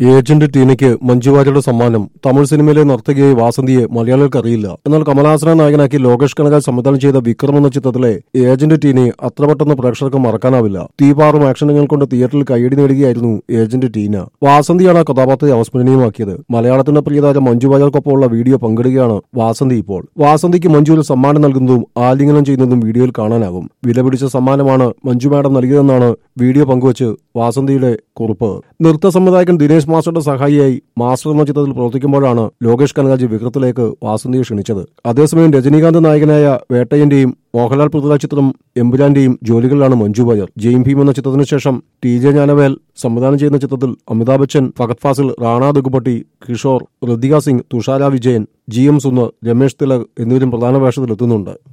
agent ടീനയ്ക്ക് മഞ്ജുവാര്യരുടെ സമ്മാനം തമിഴ് സിനിമയിലെ നർത്തകിയായ വാസന്തിയെ മലയാളികൾക്ക് അറിയില്ല എന്നാൽ കമലഹാസനെ നായകനാക്കി ലോകേഷ് കനകാൽ സംവിധാനം ചെയ്ത വിക്രം എന്ന ചിത്രത്തിലെ ഏജന്റ് ടീനെ അത്ര പെട്ടെന്ന് പ്രേക്ഷകർക്ക് മറക്കാനാവില്ല തീപാറും ആക്ഷനുകൾ കൊണ്ട് തിയേറ്ററിൽ കൈയടി നേടുകയായിരുന്നു ഏജന്റ് ടീന വാസന്തിയാണ് ആ കഥാപാത്രത്തെ അവസ്മരണീയമാക്കിയത് മലയാളത്തിന്റെ പ്രിയതാരം മഞ്ജു വാര്യർക്കൊപ്പമുള്ള വീഡിയോ പങ്കിടുകയാണ് വാസന്തി ഇപ്പോൾ വാസന്തിക്ക് മഞ്ജു ഒരു സമ്മാനം നൽകുന്നതും ആലിംഗനം ചെയ്യുന്നതും വീഡിയോയിൽ കാണാനാകും വിലപിടിച്ച സമ്മാനമാണ് മഞ്ജു മാഡം നൽകിയതെന്നാണ് വീഡിയോ പങ്കുവച്ച് വാസന്തിയുടെ കുറിപ്പ് നൃത്ത സംവിധായകൻ ദിനേശ് മാസ്റ്ററുടെ സഹായിയായി മാസ്റ്റർ എന്ന ചിത്രത്തിൽ പ്രവർത്തിക്കുമ്പോഴാണ് ലോകേഷ് കനകാജി വിക്രത്തിലേക്ക് വാസന്തിയെ ക്ഷണിച്ചത് അതേസമയം രജനീകാന്ത് നായകനായ വേട്ടയന്റെയും മോഹൻലാൽ പൃഥ്വിരാജ് ചിത്രം എമ്പുരാന്റെയും ജോലികളിലാണ് മഞ്ജു വാര്യർ ജെയിം ഭീം എന്ന ചിത്രത്തിനു ശേഷം ടി ജെ ജ്ഞാനവേൽ സംവിധാനം ചെയ്യുന്ന ചിത്രത്തിൽ അമിതാഭ് ബച്ചൻ ഫഗത് ഫാസിൽ റാണ ദുഗുപട്ടി കിഷോർ ഋതിക സിംഗ് തുഷാര വിജയൻ ജി എം സുന്ദർ രമേശ് തിലക് എന്നിവരും പ്രധാന വേഷത്തിലെത്തുന്നുണ്ട്